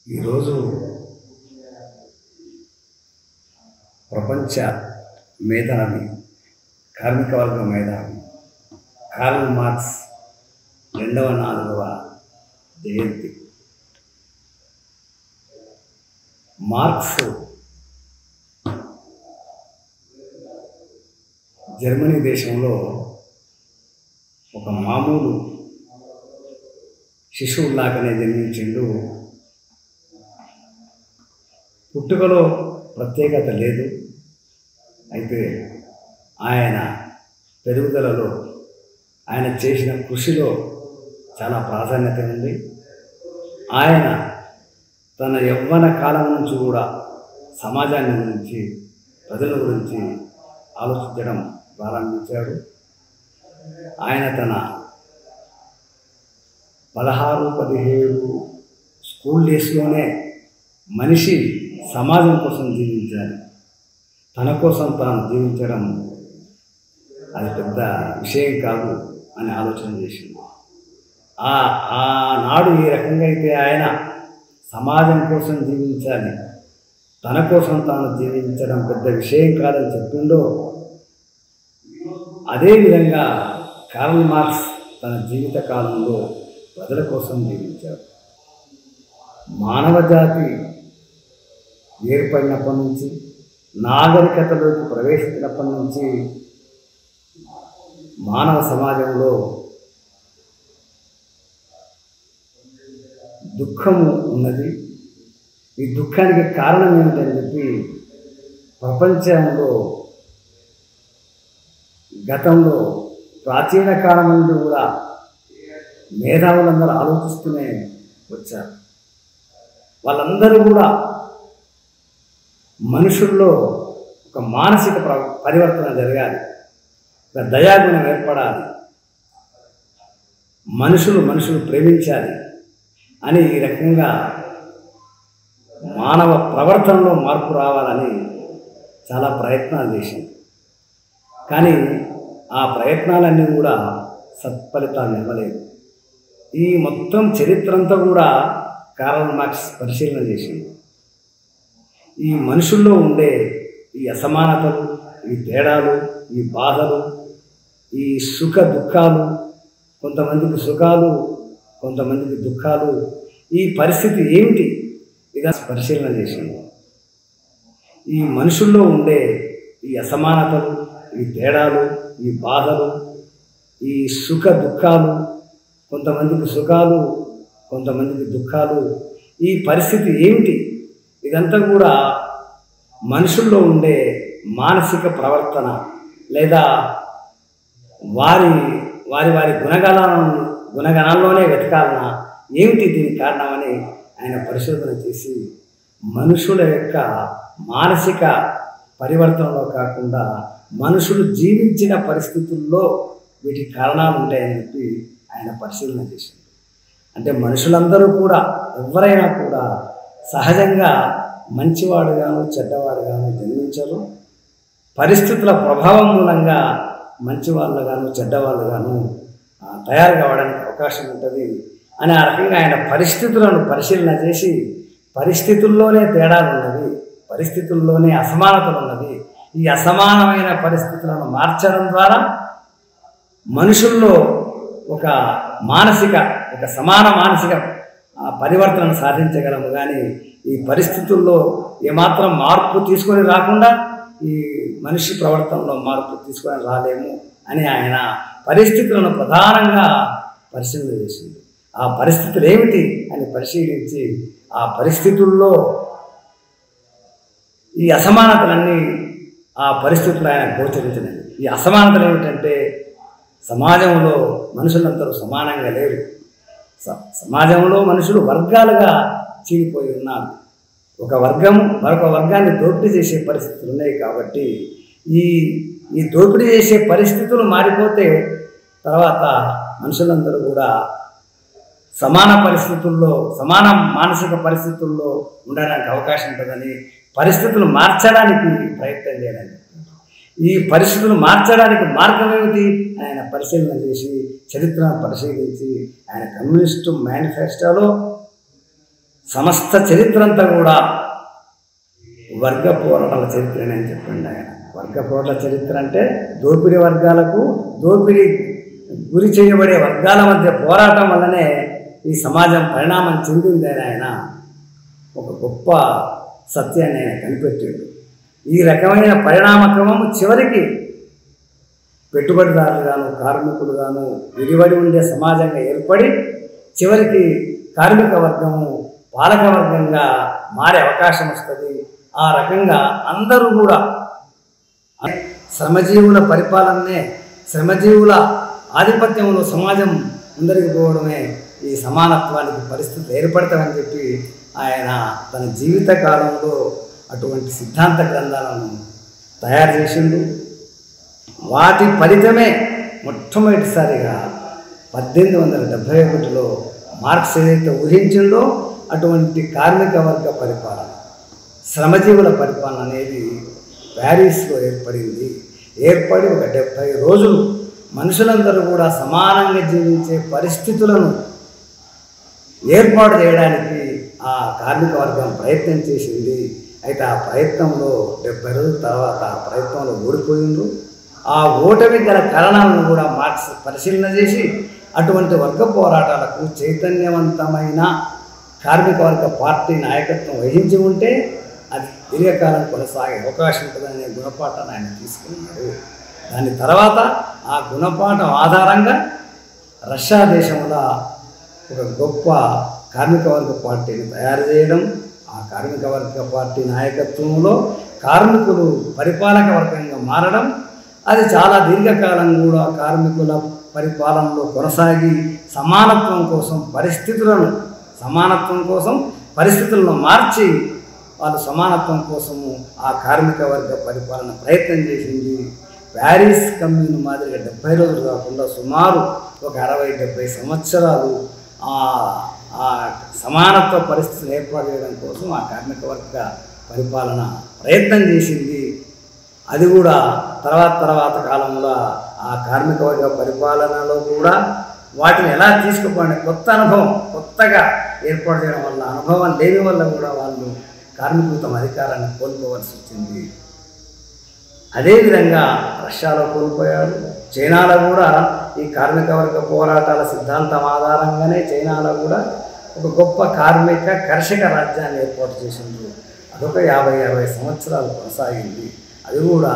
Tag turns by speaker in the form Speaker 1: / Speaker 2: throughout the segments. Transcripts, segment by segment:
Speaker 1: ఈరోజు ప్రపంచ మేధావి కార్మిక వర్గ మేధావి కార్ల్ మార్క్స్ రెండవ నాలుగవ జయంతి మార్క్స్ జర్మనీ దేశంలో ఒక మామూలు శిశువులాగానే జన్మించిండు పుట్టుకలో ప్రత్యేకత లేదు అయితే ఆయన పెరుగుదలలో ఆయన చేసిన కృషిలో చాలా ప్రాధాన్యత ఉంది ఆయన తన యవ్వన కాలం నుంచి కూడా సమాజాన్ని గురించి ప్రజల గురించి ఆలోచించడం ప్రారంభించాడు ఆయన తన పదహారు పదిహేడు స్కూల్ డేస్లోనే మనిషి సమాజం కోసం జీవించాలి తన కోసం తాను జీవించడం అది పెద్ద విషయం కాదు అని ఆలోచన చేసింది ఆ ఆనాడు ఏ రకంగా అయితే ఆయన సమాజం కోసం జీవించాలి తన కోసం తాను జీవించడం పెద్ద విషయం కాదని చెప్పిండో అదేవిధంగా కార్ల్ మార్క్స్ తన జీవిత కాలంలో ప్రజల కోసం జీవించాడు మానవ జాతి ఏర్పడినప్పటి నుంచి నాగరికతలోకి ప్రవేశించినప్పటి నుంచి మానవ సమాజంలో దుఃఖము ఉన్నది ఈ దుఃఖానికి కారణం ఏమిటని చెప్పి ప్రపంచంలో గతంలో ప్రాచీన కాలం నుండి కూడా మేధావులందరూ ఆలోచిస్తూనే వచ్చారు వాళ్ళందరూ కూడా మనుషుల్లో ఒక మానసిక ప్ర- పరివర్తన జరగాలి ఒక దయాగుణం ఏర్పడాలి మనుషులు మనుషులు ప్రేమించాలి అని ఈ రకంగా మానవ ప్రవర్తనలో మార్పు రావాలని చాలా ప్రయత్నాలు చేసింది కానీ ఆ ప్రయత్నాలన్నీ కూడా సత్ఫలితాలు ఇవ్వలేదు ఈ మొత్తం చరిత్ర అంతా కూడా కార్ల్ మార్క్స్ పరిశీలన చేసింది ఈ మనుషుల్లో ఉండే ఈ అసమానతలు ఈ తేడాలు ఈ బాధలు ఈ సుఖ దుఃఖాలు కొంతమందికి సుఖాలు కొంతమందికి దుఃఖాలు ఈ పరిస్థితి ఏమిటి ఇక పరిశీలన చేసింది ఈ మనుషుల్లో ఉండే ఈ అసమానతలు ఈ తేడాలు ఈ బాధలు ఈ సుఖ దుఃఖాలు కొంతమందికి సుఖాలు కొంతమందికి దుఃఖాలు ఈ పరిస్థితి ఏమిటి ఇదంతా కూడా మనుషుల్లో ఉండే మానసిక ప్రవర్తన లేదా వారి వారి వారి గుణగణాలను గుణగణాల్లోనే వెతకాలన్నా ఏమిటి దీనికి కారణమని ఆయన పరిశోధన చేసి మనుషుల యొక్క మానసిక పరివర్తనలో కాకుండా మనుషులు జీవించిన పరిస్థితుల్లో వీటికి కారణాలు ఉంటాయని చెప్పి ఆయన పరిశీలన చేసింది అంటే మనుషులందరూ కూడా ఎవరైనా కూడా సహజంగా మంచివాడుగాను చెడ్డవాడుగాను జన్మించరు పరిస్థితుల ప్రభావం మూలంగా మంచివాళ్ళుగాను చెడ్డవాళ్ళుగాను ఆ, తయారు కావడానికి అవకాశం ఉంటుంది అని ఆ రకంగా ఆయన పరిస్థితులను పరిశీలన చేసి పరిస్థితుల్లోనే తేడాలు ఉన్నవి పరిస్థితుల్లోనే అసమానతలు ఉన్నవి ఈ అసమానమైన పరిస్థితులను మార్చడం ద్వారా మనుషుల్లో ఒక మానసిక ఒక సమాన మానసిక ఆ, పరివర్తనను సాధించగలము కానీ ఈ పరిస్థితుల్లో ఏమాత్రం మార్పు తీసుకొని రాకుండా ఈ మనిషి ప్రవర్తనలో మార్పు తీసుకొని రాలేము అని ఆయన పరిస్థితులను ప్రధానంగా పరిశీలన చేసింది ఆ పరిస్థితులు ఏమిటి అని పరిశీలించి ఆ పరిస్థితుల్లో ఈ అసమానతలన్నీ ఆ పరిస్థితులు ఆయన గోచరించినవి ఈ అసమానతలు ఏమిటంటే సమాజంలో మనుషులందరూ సమానంగా లేరు స- సమాజంలో మనుషులు వర్గాలుగా చీలిపోయి ఉన్నారు ఒక వర్గం మరొక వర్గాన్ని దోపిడీ చేసే పరిస్థితులు ఉన్నాయి కాబట్టి ఈ ఈ దోపిడీ చేసే పరిస్థితులు మారిపోతే తర్వాత మనుషులందరూ కూడా సమాన పరిస్థితుల్లో సమాన మానసిక పరిస్థితుల్లో ఉండడానికి అవకాశం ఉంటుందని పరిస్థితులు మార్చడానికి ప్రయత్నం చేయాలని ఈ పరిస్థితులు మార్చడానికి మార్గం ఏమిటి అని ఆయన పరిశీలన చేసి చరిత్రను పరిశీలించి ఆయన కమ్యూనిస్టు మేనిఫెస్టోలో సమస్త చరిత్ర అంతా కూడా వర్గ పోరాటాల చరిత్రనే అని చెప్పిండు ఆయన వర్గ పోరాటాల చరిత్ర అంటే దోపిడీ వర్గాలకు దోపిడీ గురి చేయబడే వర్గాల మధ్య పోరాటం వల్లనే ఈ సమాజం పరిణామం చెందిందని ఆయన ఒక గొప్ప సత్యాన్ని ఆయన కనిపెట్టాడు ఈ రకమైన పరిణామ క్రమము చివరికి పెట్టుబడిదారులుగాను కార్మికులుగాను విడివడి ఉండే సమాజంగా ఏర్పడి చివరికి కార్మిక వర్గము పాలక వర్గంగా మారే అవకాశం వస్తుంది ఆ రకంగా అందరూ కూడా శ్రమజీవుల పరిపాలననే శ్రమజీవుల ఆధిపత్యంలో సమాజం ముందరికి పోవడమే ఈ సమానత్వానికి పరిస్థితులు ఏర్పడతామని చెప్పి ఆయన తన జీవిత కాలంలో అటువంటి సిద్ధాంత గ్రంథాలను తయారు చేసిండు వాటి ఫలితమే మొట్టమొదటిసారిగా పద్దెనిమిది వందల డెబ్భై ఒకటిలో మార్క్స్ ఏదైతే ఊహించిండో అటువంటి కార్మిక వర్గ పరిపాలన శ్రమజీవుల పరిపాలన అనేది ప్యారిస్లో ఏర్పడింది ఏర్పడి ఒక డెబ్భై రోజులు మనుషులందరూ కూడా సమానంగా జీవించే పరిస్థితులను ఏర్పాటు చేయడానికి ఆ కార్మిక వర్గం ప్రయత్నం చేసింది అయితే ఆ ప్రయత్నంలో డెబ్బై రోజుల తర్వాత ఆ ప్రయత్నంలో ఓడిపోయిండ్రు ఆ ఓటమి గల కారణాలను కూడా మార్క్స్ పరిశీలన చేసి అటువంటి వర్గ పోరాటాలకు చైతన్యవంతమైన కార్మిక వర్గ పార్టీ నాయకత్వం వహించి ఉంటే అది దీర్ఘకాలం కొనసాగే అవకాశం ఉంటుందనే గుణపాఠాన్ని ఆయన తీసుకున్నాడు దాని తర్వాత ఆ గుణపాఠం ఆధారంగా రష్యా దేశంలో ఒక గొప్ప కార్మిక వర్గ పార్టీని తయారు చేయడం ఆ కార్మిక వర్గ పార్టీ నాయకత్వంలో కార్మికులు పరిపాలక వర్గంగా మారడం అది చాలా దీర్ఘకాలం కూడా కార్మికుల పరిపాలనలో కొనసాగి సమానత్వం కోసం పరిస్థితులను సమానత్వం కోసం పరిస్థితులను మార్చి వాళ్ళు సమానత్వం కోసము ఆ కార్మిక వర్గ పరిపాలన ప్రయత్నం చేసింది ప్యారిస్ కమ్యూన్ మాదిరిగా డెబ్బై రోజులు కాకుండా సుమారు ఒక అరవై డెబ్బై సంవత్సరాలు ఆ ఆ సమానత్వ పరిస్థితులు ఏర్పాటు చేయడం కోసం ఆ కార్మిక వర్గ పరిపాలన ప్రయత్నం చేసింది అది కూడా తర్వాత తర్వాత కాలంలో ఆ కార్మిక వర్గ పరిపాలనలో కూడా వాటిని ఎలా తీసుకుపోయిన కొత్త అనుభవం కొత్తగా ఏర్పాటు చేయడం వల్ల అనుభవం లేని వల్ల కూడా వాళ్ళు కార్మికులు తమ అధికారాన్ని కోల్పోవలసి వచ్చింది అదేవిధంగా రష్యాలో కోల్పోయారు చైనాలో కూడా ఈ కార్మిక వర్గ పోరాటాల సిద్ధాంతం ఆధారంగానే చైనాలో కూడా ఒక గొప్ప కార్మిక కర్షక రాజ్యాన్ని ఏర్పాటు చేసిండ్రు అదొక యాభై అరవై సంవత్సరాలు కొనసాగింది అది కూడా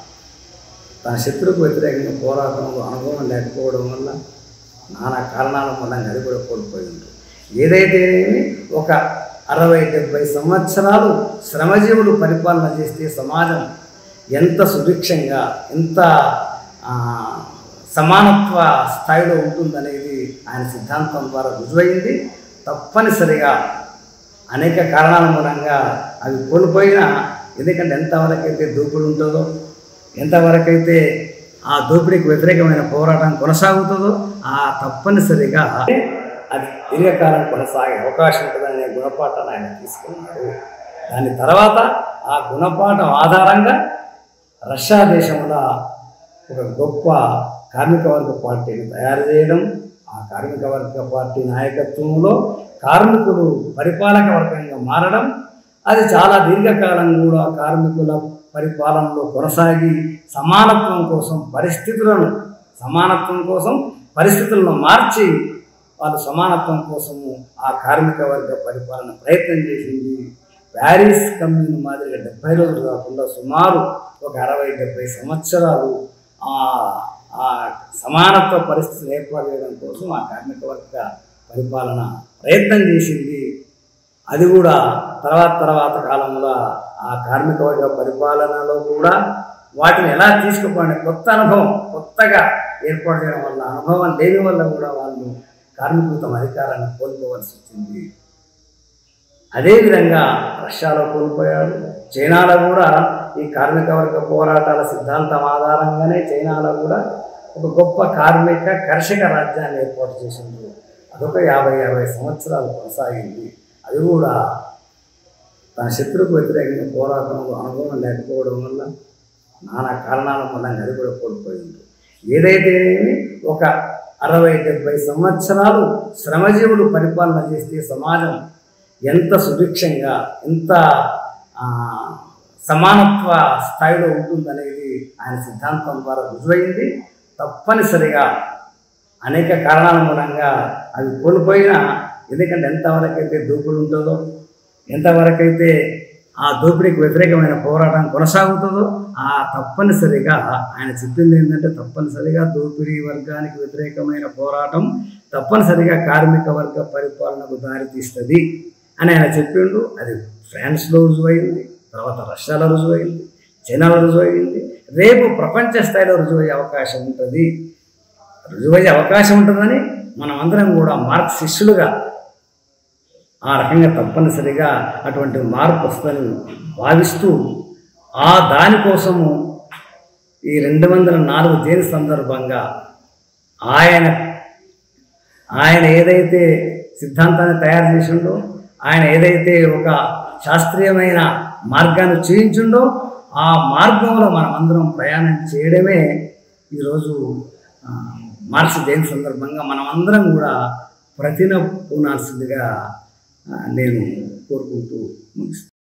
Speaker 1: తన శత్రువుకు వ్యతిరేకంగా పోరాటంలో అనుభవం లేకపోవడం వల్ల నానా కారణాల మూలంగా అది కూడా కోల్పోయింది ఏదైతేనేమి ఒక అరవై డెబ్బై సంవత్సరాలు శ్రమజీవులు పరిపాలన చేస్తే సమాజం ఎంత సుభిక్షంగా ఎంత ఆ, సమానత్వ స్థాయిలో ఉంటుందనేది ఆయన సిద్ధాంతం ద్వారా రుజువైంది తప్పనిసరిగా అనేక కారణాల మూలంగా అవి కోల్పోయినా ఎందుకంటే ఎంతవరకైతే దోపిడీ ఉంటుందో ఎంతవరకైతే ఆ దోపిడీకి వ్యతిరేకమైన పోరాటం కొనసాగుతుందో ఆ తప్పనిసరిగా అది దీర్ఘకాలం కొనసాగే అవకాశం ఉంటుందనే గుణపాఠాన్ని ఆయన తీసుకున్నాడు దాని తర్వాత ఆ గుణపాఠం ఆధారంగా రష్యా దేశంలో ఒక గొప్ప కార్మిక వర్గ పార్టీని తయారు చేయడం ఆ కార్మిక వర్గ పార్టీ నాయకత్వంలో కార్మికులు పరిపాలక వర్గంగా మారడం అది చాలా దీర్ఘకాలం కూడా కార్మికుల పరిపాలనలో కొనసాగి సమానత్వం కోసం పరిస్థితులను సమానత్వం కోసం పరిస్థితులను మార్చి వాళ్ళు సమానత్వం కోసము ఆ కార్మిక వర్గ పరిపాలన ప్రయత్నం చేసింది ప్యారిస్ కమ్యూన్ మాదిరిగా డెబ్బై రోజులు కాకుండా సుమారు ఒక అరవై డెబ్బై సంవత్సరాలు ఆ ఆ సమానత్వ పరిస్థితులు ఏర్పాటు చేయడం కోసం ఆ కార్మిక వర్గ పరిపాలన ప్రయత్నం చేసింది అది కూడా తర్వాత తర్వాత కాలంలో ఆ కార్మిక వర్గ పరిపాలనలో కూడా వాటిని ఎలా తీసుకుపోయిన కొత్త అనుభవం కొత్తగా ఏర్పాటు చేయడం వల్ల అనుభవం లేని వల్ల కూడా వాళ్ళు కార్మికులు తమ అధికారాన్ని కోల్పోవలసి వచ్చింది అదేవిధంగా రష్యాలో కోల్పోయారు చైనాలో కూడా ఈ కార్మిక వర్గ పోరాటాల సిద్ధాంతం ఆధారంగానే చైనాలో కూడా ఒక గొప్ప కార్మిక కర్షక రాజ్యాన్ని ఏర్పాటు చేసింది అదొక యాభై అరవై సంవత్సరాలు కొనసాగింది అది కూడా తన శత్రువుకు వ్యతిరేకంగా పోరాటంలో అనుభవం లేకపోవడం వల్ల నానా కారణాల మూలంగా అది కూడా కోల్పోయింది ఏదైతేనేమి ఒక అరవై డెబ్బై సంవత్సరాలు శ్రమజీవులు పరిపాలన చేస్తే సమాజం ఎంత సుభిక్షంగా ఎంత ఆ, సమానత్వ స్థాయిలో ఉంటుందనేది ఆయన సిద్ధాంతం ద్వారా రుజువైంది తప్పనిసరిగా అనేక కారణాల మూలంగా అవి కోల్పోయినా ఎందుకంటే ఎంతవరకైతే దోపిడీ ఉంటుందో ఎంతవరకైతే ఆ దోపిడీకి వ్యతిరేకమైన పోరాటం కొనసాగుతుందో ఆ తప్పనిసరిగా ఆయన చెప్పింది ఏంటంటే తప్పనిసరిగా దోపిడీ వర్గానికి వ్యతిరేకమైన పోరాటం తప్పనిసరిగా కార్మిక వర్గ పరిపాలనకు దారితీస్తుంది అని ఆయన చెప్పిండు అది ఫ్రాన్స్లో రుజువైంది తర్వాత రష్యాలో రుజువైంది చైనాలో రుజువైంది రేపు ప్రపంచ స్థాయిలో రుజువయ్యే అవకాశం ఉంటుంది రుజువయ్యే అవకాశం ఉంటుందని మనం అందరం కూడా మార్క్స్ శిష్యులుగా ఆ రకంగా తప్పనిసరిగా అటువంటి మార్పు వస్తుందని భావిస్తూ ఆ దానికోసము ఈ రెండు వందల నాలుగు జయంతి సందర్భంగా ఆయన ఆయన ఏదైతే సిద్ధాంతాన్ని తయారు చేసిండో ఆయన ఏదైతే ఒక శాస్త్రీయమైన మార్గాన్ని చూయించిండో ఆ మార్గంలో మనం అందరం ప్రయాణం చేయడమే ఈరోజు ఆ, మార్క్స్ జయంతి సందర్భంగా మనం అందరం కూడా ప్రతిన పూనాల్సిందిగా ఆ, నేను కోరుకుంటూ ముగిస్తాను